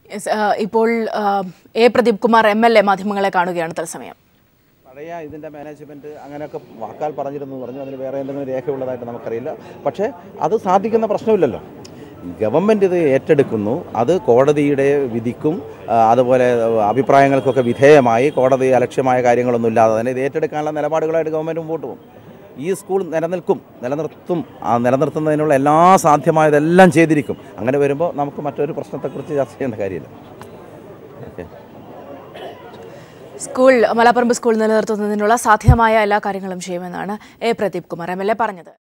Yes, ആ, ഇപ്പോൾ ആ, A Pradeep Kumar M L A മാധ്യമങ്ങളെ കാണുകയാണ് തത്സമയം പഴയ ഇതിൻ്റെ മാനേജ്മെൻറ്റ് അങ്ങനെയൊക്കെ വാക്കാൽ പറഞ്ഞിരുന്നു പറഞ്ഞു അതിന് വേറെ എന്തെങ്കിലും രേഖയുള്ളതായിട്ട് നമുക്കറിയില്ല പക്ഷേ അത് സാധിക്കുന്ന പ്രശ്നമില്ലല്ലോ ഗവൺമെൻറ് ഇത് ഏറ്റെടുക്കുന്നു അത് കോടതിയുടെ വിധിക്കും ആ, അതുപോലെ അഭിപ്രായങ്ങൾക്കൊക്കെ വിധേയമായി കോടതി അലക്ഷ്യമായ കാര്യങ്ങളൊന്നും ഇല്ലാതെ തന്നെ ഇത് ഏറ്റെടുക്കാനുള്ള നിലപാടുകളായിട്ട് ഗവൺമെൻറ് മുമ്പോട്ട് പോകും ഈ സ്കൂൾ നിലനിൽക്കും നിലനിർത്തും ആ നിലനിർത്തുന്നതിനുള്ള എല്ലാ സാധ്യമായതെല്ലാം ചെയ്തിരിക്കും അങ്ങനെ വരുമ്പോൾ നമുക്ക് മറ്റൊരു പ്രശ്നത്തെക്കുറിച്ച് ചർച്ച ചെയ്യേണ്ട കാര്യമില്ല ഓക്കെ സ്കൂൾ മലപ്പറമ്പ് സ്കൂൾ നിലനിർത്തുന്നതിനുള്ള സാധ്യമായ എല്ലാ കാര്യങ്ങളും ചെയ്യുമെന്നാണ് A Pradeep Kumar M L A പറഞ്ഞത്